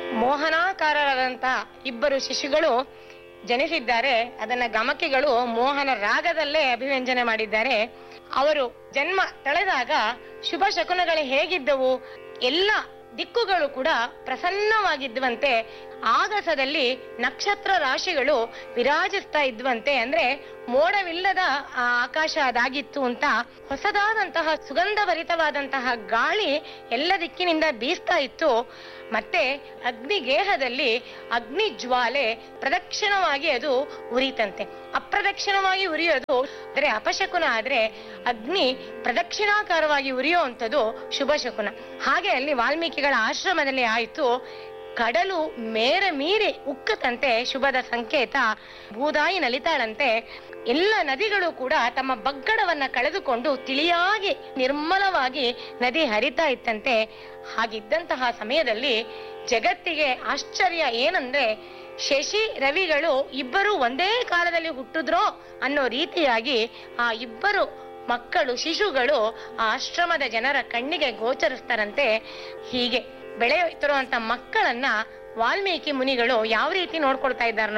ಮೋಹನಾಕಾರರಾದಂತಹ ಇಬ್ಬರು ಶಿಶುಗಳು ಜನಿಸಿದ್ದಾರೆ ಅದನ್ನ ಗಮಕಿಗಳು ಮೋಹನ ರಾಗದಲ್ಲೇ ಅಭಿವ್ಯಂಜನೆ ಮಾಡಿದ್ದಾರೆ ಅವರು ಜನ್ಮ ತಳೆದಾಗ ಶುಭ ಶಕುನಗಳು ಹೇಗಿದ್ದವು ಎಲ್ಲ ದಿಕ್ಕುಗಳು ಕೂಡ ಪ್ರಸನ್ನವಾಗಿದ್ವಂತೆ ಆಗಸದಲ್ಲಿ ನಕ್ಷತ್ರ ರಾಶಿಗಳು ವಿರಾಜಿಸ್ತಾ ಇದ್ವಂತೆ ಅಂದ್ರೆ ಮೋಡವಿಲ್ಲದ ಆ ಆಕಾಶ ಅದಾಗಿತ್ತು ಅಂತ ಹೊಸದಾದಂತಹ ಸುಗಂಧಭರಿತವಾದಂತಹ ಗಾಳಿ ಎಲ್ಲ ದಿಕ್ಕಿನಿಂದ ಬೀಸ್ತಾ ಇತ್ತು ಮತ್ತೆ ಅಗ್ನಿಗೇಹದಲ್ಲಿ ಅಗ್ನಿ ಜ್ವಾಲೆ ಪ್ರದಕ್ಷಿಣವಾಗಿ ಅದು ಉರಿತಂತೆ ಅಪ್ರದಕ್ಷಿಣವಾಗಿ ಉರಿಯೋದು ಅಂದ್ರೆ ಅಪಶಕುನ ಆದ್ರೆ ಅಗ್ನಿ ಪ್ರದಕ್ಷಿಣಾಕಾರವಾಗಿ ಉರಿಯುವಂಥದ್ದು ಶುಭ ಶಕುನ ಹಾಗೆ ಅಲ್ಲಿ ವಾಲ್ಮೀಕಿಗಳ ಆಶ್ರಮದಲ್ಲಿ ಆಯಿತು ಕಡಲು ಮೇರ ಮೀರಿ ಉಕ್ಕತಂತೆ ಶುಭದ ಸಂಕೇತ ಭೂದಾಯಿ ನಲಿತಾಳಂತೆ ಎಲ್ಲ ನದಿಗಳು ಕೂಡ ತಮ್ಮ ಬಗ್ಗಡವನ್ನ ಕಳೆದುಕೊಂಡು ತಿಳಿಯಾಗಿ ನಿರ್ಮಲವಾಗಿ ನದಿ ಹರಿತಾ ಇತ್ತಂತೆ ಹಾಗಿದ್ದಂತಹ ಸಮಯದಲ್ಲಿ ಜಗತ್ತಿಗೆ ಆಶ್ಚರ್ಯ ಏನಂದ್ರೆ ಶಶಿ ರವಿಗಳು ಇಬ್ಬರು ಒಂದೇ ಕಾಲದಲ್ಲಿ ಹುಟ್ಟಿದ್ರೋ ಅನ್ನೋ ರೀತಿಯಾಗಿ ಆ ಇಬ್ಬರು ಮಕ್ಕಳು ಶಿಶುಗಳು ಆ ಆಶ್ರಮದ ಜನರ ಕಣ್ಣಿಗೆ ಗೋಚರಿಸ್ತಾರಂತೆ ಹೀಗೆ ಬೆಳೆಯುತ್ತಿರುವಂತ ಮಕ್ಕಳನ್ನ ವಾಲ್ಮೀಕಿ ಮುನಿಗಳು ಯಾವ ರೀತಿ ನೋಡ್ಕೊಳ್ತಾ ಇದ್ದಾರೆ